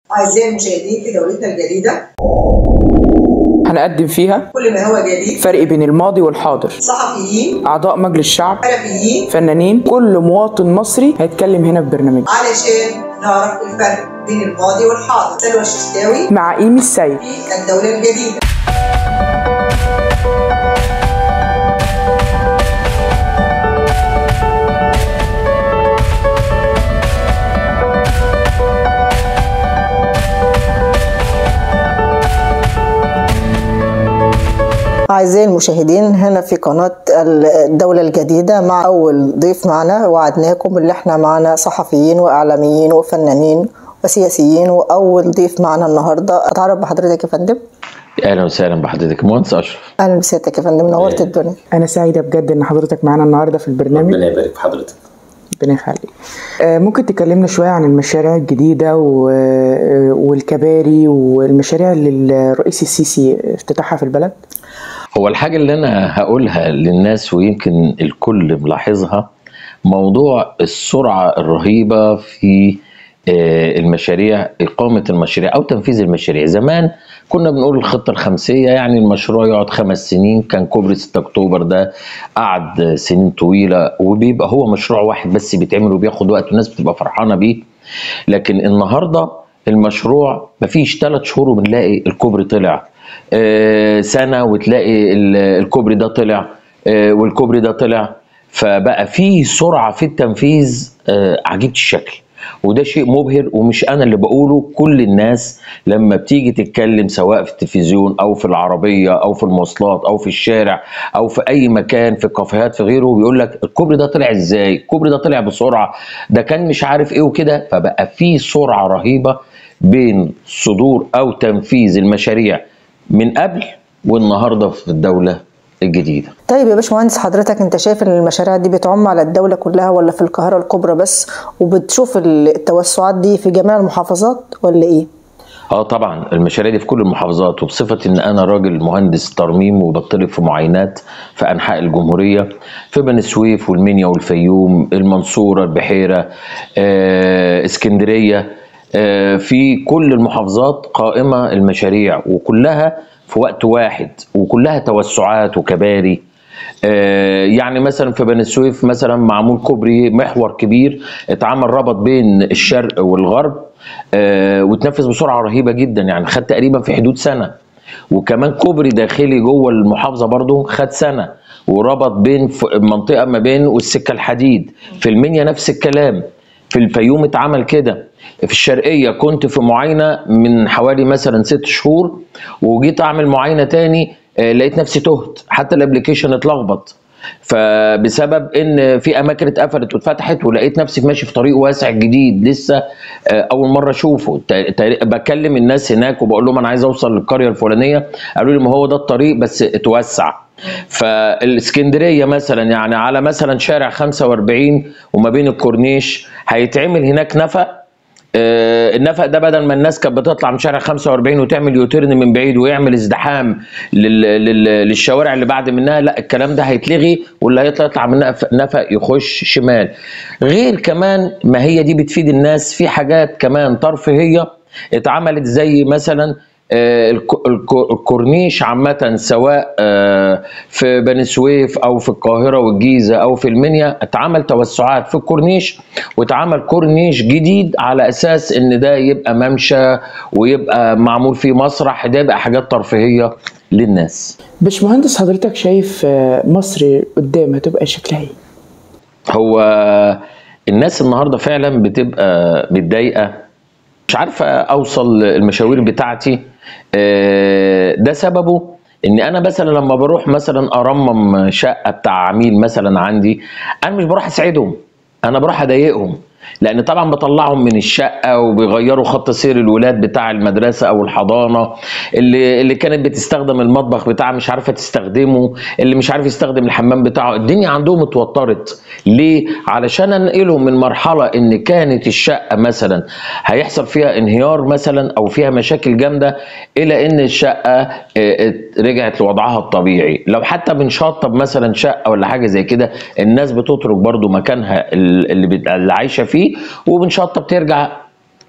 أعزائي المشاهدين في دولتنا الجديدة هنقدم فيها كل ما هو جديد فرق بين الماضي والحاضر صحفيين أعضاء مجلس الشعب حرفيين فنانين كل مواطن مصري هيتكلم هنا في برنامج علشان نعرف الفرق بين الماضي والحاضر سلوى الششتاوي مع إيمي السيد في الدولة الجديدة أعزائي المشاهدين هنا في قناة الدولة الجديدة مع أول ضيف معنا وعدناكم اللي احنا معنا صحفيين وإعلاميين وفنانين وسياسيين وأول ضيف معنا النهاردة أتعرف بحضرتك يا فندم اهلا وسهلا بحضرتك مهندس اشرف أهلا بسيادتك يا فندم نورت الدنيا أنا سعيدة بجد إن حضرتك معانا النهاردة في البرنامج ربنا يبارك في حضرتك ربنا يخليك آه، ممكن تكلمنا شوية عن المشاريع الجديدة و- آه، والكباري والمشاريع اللي الرئيس السيسي افتتحها في البلد هو الحاجه اللي انا هقولها للناس ويمكن الكل ملاحظها موضوع السرعه الرهيبه في آه، المشاريع اقامه المشاريع او تنفيذ المشاريع زمان كنا بنقول الخطه الخمسيه يعني المشروع يقعد خمس سنين كان كوبري 6 اكتوبر ده قعد سنين طويله وبيبقى هو مشروع واحد بس بيتعمل وبياخد وقت والناس بتبقى فرحانه بيه لكن النهارده المشروع مفيش ثلاث شهور وبنلاقي الكوبري طلع آه، سنه وتلاقي ال- الكوبري ده طلع آه، والكوبري ده طلع فبقى في سرعه في التنفيذ آه، عجيبه الشكل وده شيء مبهر ومش انا اللي بقوله كل الناس لما بتيجي تتكلم سواء في التلفزيون او في العربيه او في المواصلات او في الشارع او في اي مكان في الكافيهات في غيره بيقول لك الكوبري ده طلع ازاي الكوبري ده طلع بسرعه ده كان مش عارف ايه وكده فبقى في سرعه رهيبه بين صدور او تنفيذ المشاريع من قبل والنهارده في الدوله الجديده طيب يا باشمهندس حضرتك انت شايف ان المشاريع دي بتعم على الدولة كلها ولا في القاهرة الكبرى بس وبتشوف التوسعات دي في جميع المحافظات ولا ايه؟ اه طبعا المشاريع دي في كل المحافظات وبصفه ان انا راجل مهندس ترميم وبطلب في معاينات في انحاء الجمهوريه في بني سويف والمنيا والفيوم المنصوره البحيره آه، اسكندريه آه، في كل المحافظات قائمه المشاريع وكلها في وقت واحد وكلها توسعات وكباري آه، يعني مثلا في بني سويف مثلا معمول كوبري محور كبير اتعمل ربط بين الشرق والغرب آه، وتنفذ بسرعه رهيبه جدا يعني خد تقريبا في حدود سنه وكمان كوبري داخلي جوه المحافظه برضو خد سنه وربط بين ف- منطقه ما بين والسكه الحديد في المنيا نفس الكلام في الفيوم اتعمل كده في الشرقية كنت في معاينة من حوالي مثلا ست شهور وجيت أعمل معاينة تاني آه، لقيت نفسي تهت حتى الابلكيشن اتلخبط فبسبب ان في اماكن اتقفلت واتفتحت ولقيت نفسي ماشي في طريق واسع جديد لسه آه، اول مره اشوفه تا- تا- بكلم الناس هناك وبقول لهم انا عايز اوصل للقريه الفلانيه قالوا لي ما هو ده الطريق بس اتوسع فالاسكندريه مثلا يعني على مثلا شارع 45 وما بين الكورنيش هيتعمل هناك نفق آه، النفق ده بدل ما الناس كانت بتطلع من شارع 45 وتعمل يوتيرن من بعيد ويعمل ازدحام لل... لل... للشوارع اللي بعد منها لا الكلام ده هيتلغي واللي هيطلع يطلع من نفق, نفق يخش شمال غير كمان ما هي دي بتفيد الناس في حاجات كمان ترفيهيه اتعملت زي مثلا آه، الك- الك- الكورنيش عامة سواء آه، في بني سويف أو في القاهرة والجيزة أو في المنيا اتعمل توسعات في الكورنيش واتعمل كورنيش جديد على أساس إن ده يبقى ممشى ويبقى معمول فيه مسرح ده يبقى حاجات ترفيهية للناس باشمهندس حضرتك شايف آه، مصر قدام هتبقى شكلها ايه؟ هو الناس النهارده فعلا بتبقى متضايقه مش عارفه اوصل المشاوير بتاعتي آه، ده سببه ان انا مثلا لما بروح مثلا ارمم شقه بتاع عميل مثلا عندي انا مش بروح اساعدهم انا بروح اضايقهم لان طبعا بطلعهم من الشقه وبيغيروا خط سير الولاد بتاع المدرسه او الحضانه اللي اللي كانت بتستخدم المطبخ بتاعها مش عارفه تستخدمه اللي مش عارف يستخدم الحمام بتاعه الدنيا عندهم اتوترت ليه علشان انقلهم من مرحله ان كانت الشقه مثلا هيحصل فيها انهيار مثلا او فيها مشاكل جامده الى ان الشقه اه، اه، رجعت لوضعها الطبيعي لو حتى بنشطب مثلا شقه ولا حاجه زي كده الناس بتترك برضو مكانها ال- اللي بت- اللي عايشه فيه وبنشطب ترجع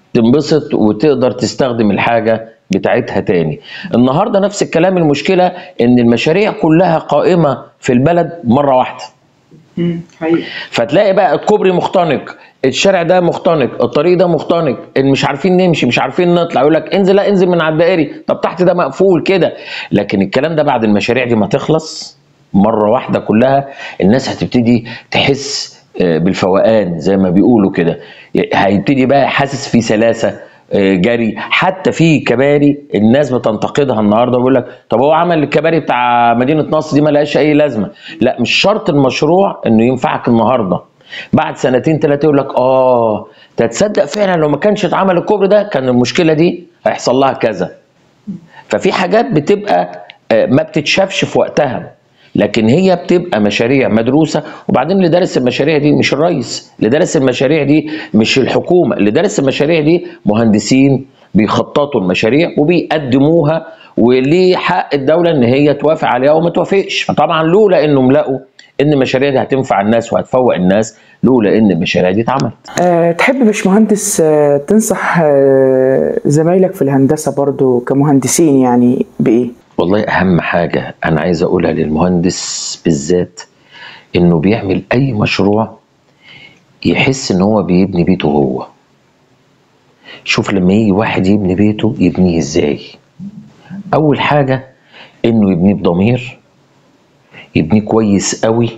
تنبسط وتقدر تستخدم الحاجه بتاعتها تاني النهارده نفس الكلام المشكله ان المشاريع كلها قائمه في البلد مره واحده حقيقي فتلاقي بقى الكوبري مختنق الشارع ده مختنق الطريق ده مختنق مش عارفين نمشي مش عارفين نطلع يقول لك انزل لا انزل من على الدائري طب تحت ده مقفول كده لكن الكلام ده بعد المشاريع دي ما تخلص مره واحده كلها الناس هتبتدي تحس آه، بالفوقان زي ما بيقولوا كده هيبتدي بقى حاسس في سلاسه آه، جري حتى في كباري الناس بتنتقدها النهارده ويقول لك طب هو عمل الكباري بتاع مدينه نصر دي ما لهاش اي لازمه لا مش شرط المشروع انه ينفعك النهارده بعد سنتين ثلاثه يقول لك اه ده تصدق فعلا لو ما كانش اتعمل الكوبري ده كان المشكله دي هيحصل لها كذا ففي حاجات بتبقى آه، ما بتتشافش في وقتها لكن هي بتبقى مشاريع مدروسه وبعدين اللي دارس المشاريع دي مش الرئيس اللي دارس المشاريع دي مش الحكومه اللي دارس المشاريع دي مهندسين بيخططوا المشاريع وبيقدموها وليه حق الدوله ان هي توافق عليها وما توافقش فطبعا لولا انهم لقوا ان المشاريع دي هتنفع الناس وهتفوق الناس لولا ان المشاريع دي اتعملت أه تحب باشمهندس أه تنصح أه زمايلك في الهندسه برضو كمهندسين يعني بايه؟ والله اهم حاجه انا عايز اقولها للمهندس بالذات انه بيعمل اي مشروع يحس ان هو بيبني بيته هو شوف لما يجي واحد يبني بيته يبنيه ازاي اول حاجه انه يبنيه بضمير يبنيه كويس قوي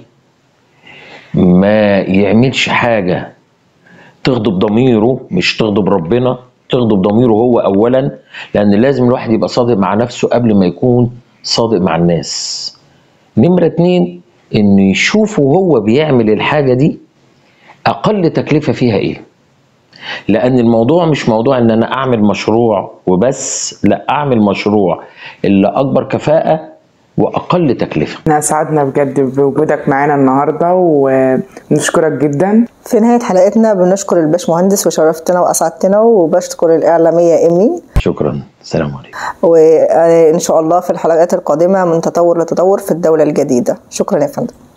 ما يعملش حاجه تغضب ضميره مش تغضب ربنا تغضب ضميره هو اولا لان لازم الواحد يبقى صادق مع نفسه قبل ما يكون صادق مع الناس نمرة اتنين انه يشوفه هو بيعمل الحاجة دي اقل تكلفة فيها ايه لان الموضوع مش موضوع ان انا اعمل مشروع وبس لا اعمل مشروع اللي اكبر كفاءة واقل تكلفة احنا سعدنا بجد بوجودك معانا النهارده ونشكرك جدا في نهاية حلقتنا بنشكر الباشمهندس وشرفتنا وأسعدتنا وبشكر الإعلامية إيمي شكرا السلام عليكم وإن شاء الله في الحلقات القادمة من تطور لتطور في الدولة الجديدة شكرا يا فندم